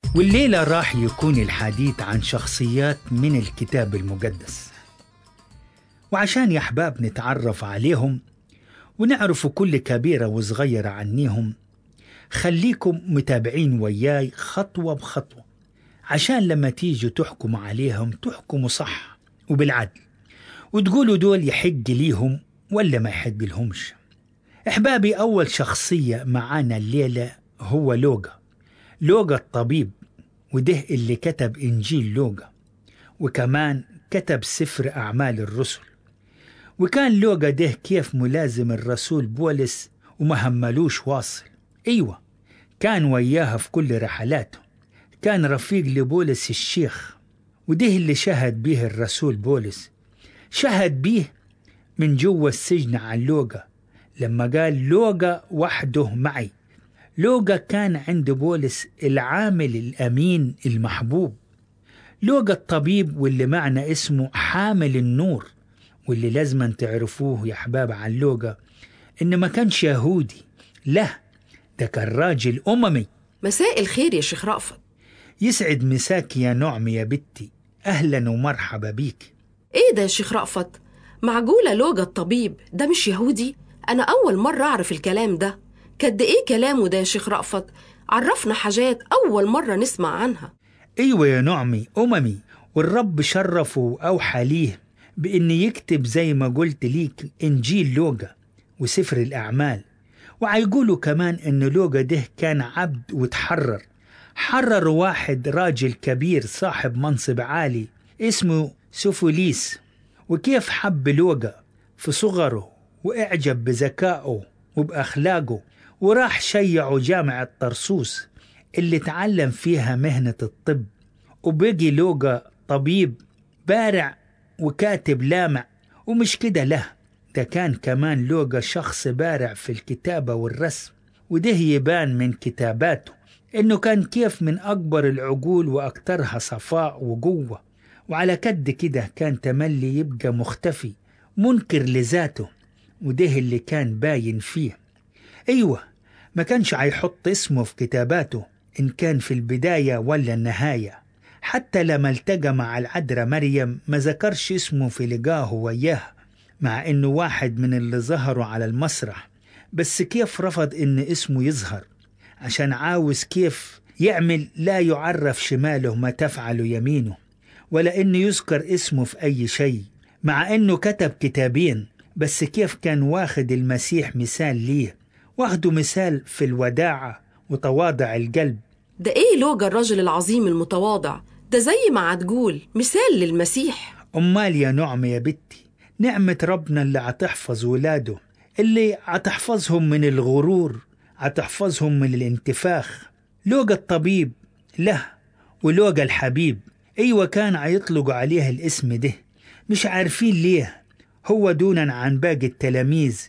والليلة راح يكون الحديث عن شخصيات من الكتاب المقدس وعشان يا أحباب نتعرف عليهم ونعرف كل كبيرة وصغيرة عنيهم خليكم متابعين وياي خطوة بخطوة عشان لما تيجوا تحكموا عليهم تحكموا صح وبالعدل وتقولوا دول يحق ليهم ولا ما يحق لهمش احبابي اول شخصية معانا الليلة هو لوقا لوقا الطبيب وده اللي كتب انجيل لوقا وكمان كتب سفر اعمال الرسل وكان لوقا ده كيف ملازم الرسول بولس وما هملوش واصل ايوه كان وياها في كل رحلاته كان رفيق لبولس الشيخ وده اللي شهد به الرسول بولس شهد به من جوا السجن عن لوقا لما قال لوقا وحده معي لوقا كان عند بولس العامل الأمين المحبوب لوقا الطبيب واللي معنى اسمه حامل النور واللي لازم تعرفوه يا أحباب عن لوقا إنه ما كانش يهودي لا ده كان راجل أممي مساء الخير يا شيخ رأفت يسعد مساك يا نعم يا بنتي أهلا ومرحبا بيك ايه ده يا شيخ رأفت معقولة لوجا الطبيب ده مش يهودي أنا أول مرة أعرف الكلام ده كد إيه كلامه ده يا شيخ رأفت عرفنا حاجات أول مرة نسمع عنها أيوة يا نعمي أممي والرب شرفه وأوحى ليه بإن يكتب زي ما قلت ليك إنجيل لوقا وسفر الأعمال وعيقولوا كمان إن لوقا ده كان عبد وتحرر حرر واحد راجل كبير صاحب منصب عالي اسمه سوفوليس وكيف حب لوقا في صغره واعجب بذكائه وبأخلاقه وراح شيعه جامعة طرسوس اللي تعلم فيها مهنة الطب وبقي لوقا طبيب بارع وكاتب لامع ومش كده له ده كان كمان لوقا شخص بارع في الكتابة والرسم وده يبان من كتاباته إنه كان كيف من أكبر العقول وأكثرها صفاء وقوة وعلى كد كده كان تملي يبقى مختفي منكر لذاته وده اللي كان باين فيه أيوة ما كانش هيحط اسمه في كتاباته إن كان في البداية ولا النهاية حتى لما التقى مع العذراء مريم ما ذكرش اسمه في لقاه وياها مع إنه واحد من اللي ظهروا على المسرح بس كيف رفض إن اسمه يظهر عشان عاوز كيف يعمل لا يعرف شماله ما تفعل يمينه ولا إنه يذكر اسمه في أي شيء مع إنه كتب كتابين بس كيف كان واخد المسيح مثال ليه واخده مثال في الوداعة وتواضع القلب ده إيه لوجا الرجل العظيم المتواضع ده زي ما هتقول مثال للمسيح أمال يا نعم يا بنتي نعمة ربنا اللي عتحفظ ولاده اللي عتحفظهم من الغرور عتحفظهم من الانتفاخ لوجا الطبيب له ولوجا الحبيب أيوة كان عيطلقوا عليه الاسم ده مش عارفين ليه هو دونا عن باقي التلاميذ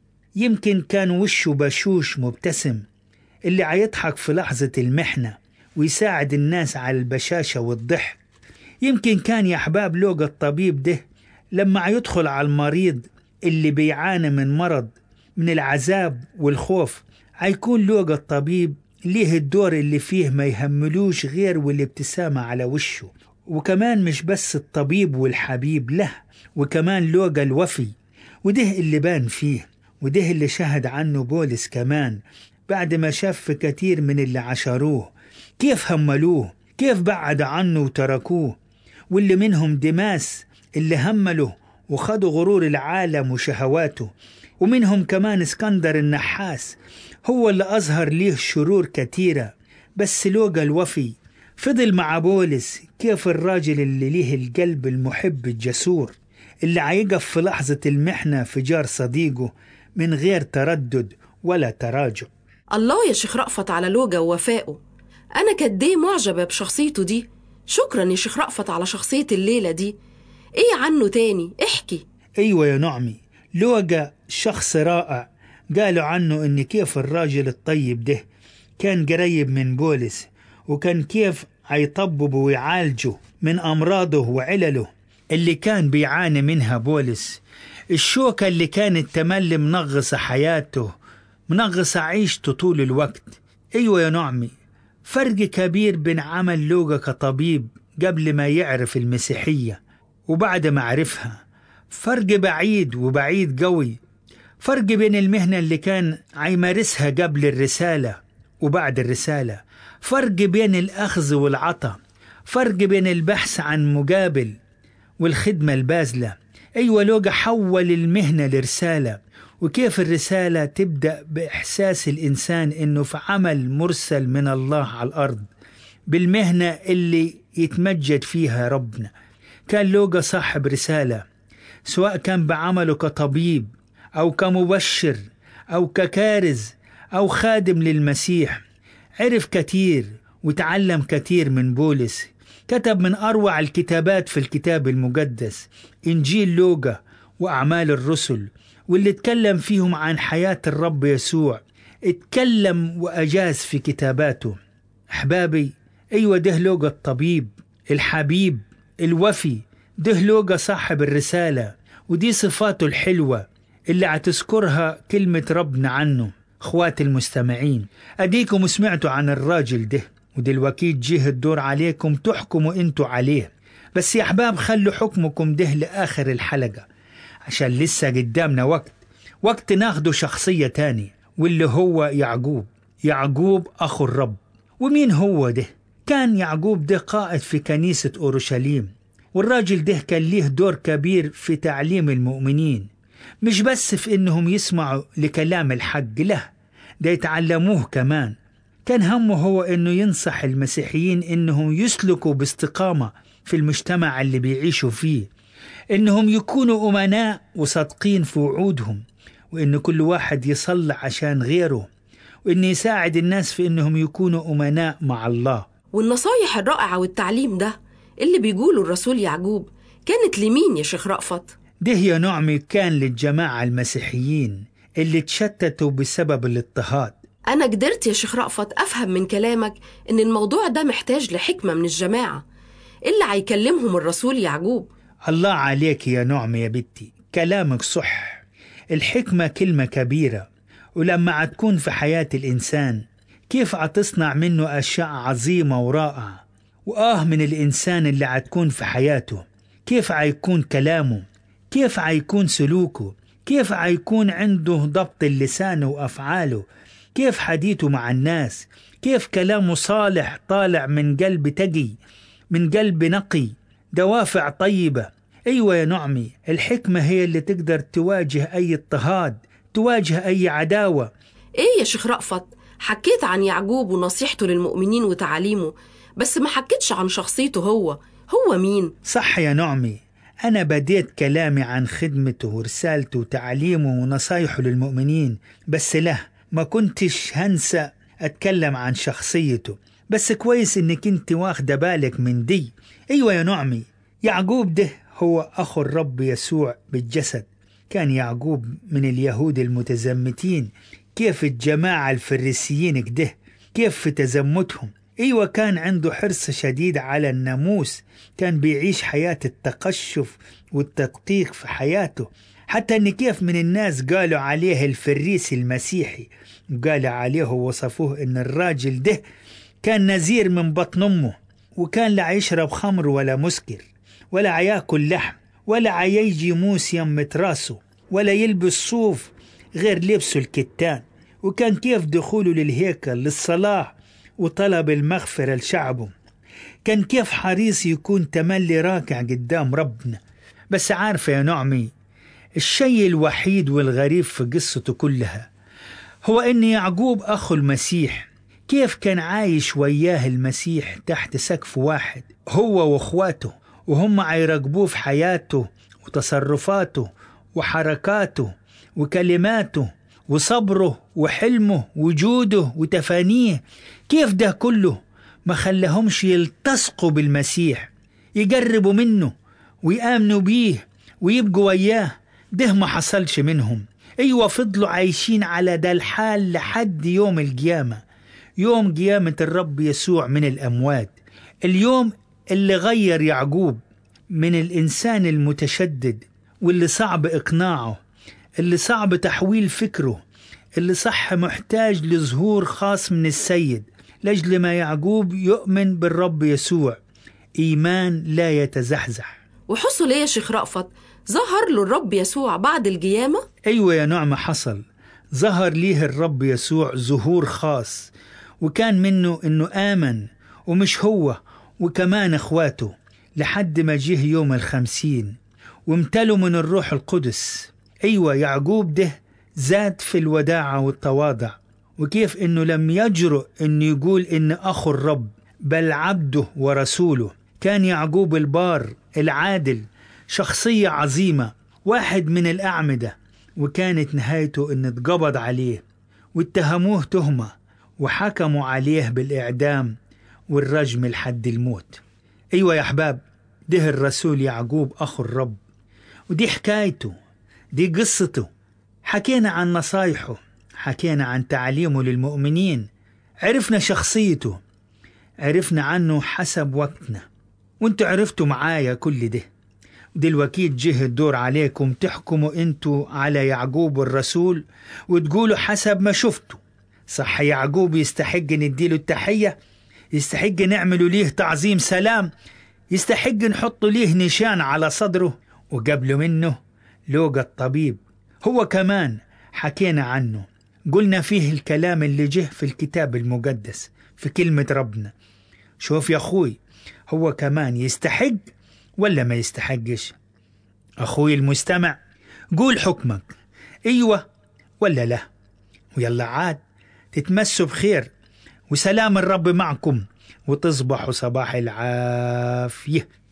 يمكن كان وشه بشوش مبتسم اللي عيضحك في لحظة المحنة ويساعد الناس على البشاشة والضحك يمكن كان يا أحباب لوقا الطبيب ده لما عيدخل على المريض اللي بيعاني من مرض من العذاب والخوف عيكون لوقا الطبيب ليه الدور اللي فيه ما يهملوش غير والابتسامة على وشه وكمان مش بس الطبيب والحبيب له وكمان لوقا الوفي وده اللي بان فيه وده اللي شهد عنه بولس كمان بعد ما شاف في كتير من اللي عشروه كيف هملوه كيف بعد عنه وتركوه واللي منهم دماس اللي همله وخدوا غرور العالم وشهواته ومنهم كمان اسكندر النحاس هو اللي أظهر ليه شرور كتيرة بس لوقا الوفي فضل مع بولس كيف الراجل اللي ليه القلب المحب الجسور اللي عيقف في لحظة المحنة في جار صديقه من غير تردد ولا تراجع الله يا شيخ رأفت على لوجا ووفائه أنا كديه معجبة بشخصيته دي شكرا يا شيخ رأفت على شخصية الليلة دي إيه عنه تاني احكي أيوة يا نعمي لوقا شخص رائع قالوا عنه إن كيف الراجل الطيب ده كان قريب من بولس وكان كيف هيطببه ويعالجه من أمراضه وعلله اللي كان بيعاني منها بولس الشوكة اللي كانت تملي منغصة حياته منغصة عيشته طول الوقت أيوة يا نعمي فرق كبير بين عمل لوقا كطبيب قبل ما يعرف المسيحية وبعد ما عرفها فرق بعيد وبعيد قوي فرق بين المهنة اللي كان عيمارسها قبل الرسالة وبعد الرسالة فرق بين الأخذ والعطاء فرق بين البحث عن مقابل والخدمة البازلة أيوة لوقا حول المهنة لرسالة وكيف الرسالة تبدأ بإحساس الإنسان إنه في عمل مرسل من الله على الأرض بالمهنة اللي يتمجد فيها ربنا كان لوقا صاحب رسالة سواء كان بعمله كطبيب أو كمبشر أو ككارز أو خادم للمسيح عرف كتير وتعلم كتير من بولس كتب من أروع الكتابات في الكتاب المقدس إنجيل لوقا وأعمال الرسل واللي اتكلم فيهم عن حياة الرب يسوع اتكلم وأجاز في كتاباته أحبابي أيوة ده لوقا الطبيب الحبيب الوفي ده لوقا صاحب الرسالة ودي صفاته الحلوة اللي هتذكرها كلمة ربنا عنه اخوات المستمعين اديكم سمعتوا عن الراجل ده ودلوقتي جه الدور عليكم تحكموا انتوا عليه بس يا احباب خلوا حكمكم ده لاخر الحلقة عشان لسه قدامنا وقت وقت ناخده شخصية تاني واللي هو يعقوب يعقوب اخو الرب ومين هو ده كان يعقوب ده قائد في كنيسة أورشليم والراجل ده كان ليه دور كبير في تعليم المؤمنين مش بس في إنهم يسمعوا لكلام الحق لا ده يتعلموه كمان كان همه هو إنه ينصح المسيحيين إنهم يسلكوا باستقامة في المجتمع اللي بيعيشوا فيه إنهم يكونوا أمناء وصادقين في وعودهم وإن كل واحد يصلي عشان غيره وإن يساعد الناس في إنهم يكونوا أمناء مع الله والنصايح الرائعة والتعليم ده اللي بيقوله الرسول يعقوب كانت لمين يا شيخ رأفت؟ ده يا نعمي كان للجماعة المسيحيين اللي تشتتوا بسبب الاضطهاد أنا قدرت يا شيخ رأفت أفهم من كلامك إن الموضوع ده محتاج لحكمة من الجماعة اللي هيكلمهم الرسول يعقوب الله عليك يا نعمة يا بنتي كلامك صح الحكمة كلمة كبيرة ولما هتكون في حياة الإنسان كيف هتصنع منه أشياء عظيمة ورائعة وآه من الإنسان اللي هتكون في حياته كيف هيكون كلامه كيف هيكون سلوكه كيف هيكون عنده ضبط اللسان وأفعاله كيف حديثه مع الناس كيف كلامه صالح طالع من قلب تقي من قلب نقي دوافع طيبة أيوة يا نعمي الحكمة هي اللي تقدر تواجه أي اضطهاد تواجه أي عداوة إيه يا شيخ رأفت حكيت عن يعقوب ونصيحته للمؤمنين وتعاليمه بس ما حكيتش عن شخصيته هو هو مين؟ صح يا نعمي أنا بديت كلامي عن خدمته ورسالته وتعليمه ونصايحه للمؤمنين بس له ما كنتش هنسى أتكلم عن شخصيته بس كويس إنك أنت واخدة بالك من دي أيوة يا نعمي يعقوب ده هو أخو الرب يسوع بالجسد كان يعقوب من اليهود المتزمتين كيف الجماعة الفريسيين كده كيف في تزمتهم أيوة كان عنده حرص شديد على الناموس كان بيعيش حياة التقشف والتدقيق في حياته حتى أن كيف من الناس قالوا عليه الفريسي المسيحي وقالوا عليه ووصفوه أن الراجل ده كان نزير من بطن أمه وكان لا يشرب خمر ولا مسكر ولا عياكل لحم ولا عيجي موس يمة راسه ولا يلبس صوف غير لبسه الكتان وكان كيف دخوله للهيكل للصلاة وطلب المغفرة لشعبه كان كيف حريص يكون تملي راكع قدام ربنا بس عارفة يا نعمي الشيء الوحيد والغريب في قصته كلها هو أن يعقوب أخو المسيح كيف كان عايش وياه المسيح تحت سقف واحد هو واخواته وهم عيراقبوه في حياته وتصرفاته وحركاته وكلماته وصبره وحلمه وجوده وتفانيه كيف ده كله ما خلاهمش يلتصقوا بالمسيح يقربوا منه ويآمنوا بيه ويبقوا وياه ده ما حصلش منهم أيوة فضلوا عايشين على ده الحال لحد يوم القيامة يوم قيامة الرب يسوع من الأموات اليوم اللي غير يعقوب من الإنسان المتشدد واللي صعب إقناعه اللي صعب تحويل فكره اللي صح محتاج لظهور خاص من السيد لأجل ما يعقوب يؤمن بالرب يسوع إيمان لا يتزحزح وحصل ايه يا شيخ رأفت ظهر له الرب يسوع بعد القيامة أيوة يا نعمة حصل ظهر ليه الرب يسوع ظهور خاص وكان منه إنه آمن ومش هو وكمان إخواته لحد ما جه يوم الخمسين وامتلوا من الروح القدس أيوة يعقوب ده زاد في الوداعة والتواضع وكيف إنه لم يجرؤ إنه يقول إن أخو الرب بل عبده ورسوله كان يعقوب البار العادل شخصية عظيمة واحد من الأعمدة وكانت نهايته إن اتقبض عليه واتهموه تهمة وحكموا عليه بالإعدام والرجم لحد الموت أيوة يا أحباب ده الرسول يعقوب أخو الرب ودي حكايته دي قصته حكينا عن نصايحه حكينا عن تعليمه للمؤمنين عرفنا شخصيته عرفنا عنه حسب وقتنا وانتوا عرفتوا معايا كل ده دلوقتي جه الدور عليكم تحكموا انتوا على يعقوب الرسول وتقولوا حسب ما شفتوا صح يعقوب يستحق نديله التحية يستحق نعملوا ليه تعظيم سلام يستحق نحط ليه نشان على صدره وقبل منه لوقا الطبيب هو كمان حكينا عنه قلنا فيه الكلام اللي جه في الكتاب المقدس في كلمة ربنا شوف يا أخوي هو كمان يستحق ولا ما يستحقش أخوي المستمع قول حكمك أيوة ولا لا ويلا عاد تتمسوا بخير وسلام الرب معكم وتصبحوا صباح العافيه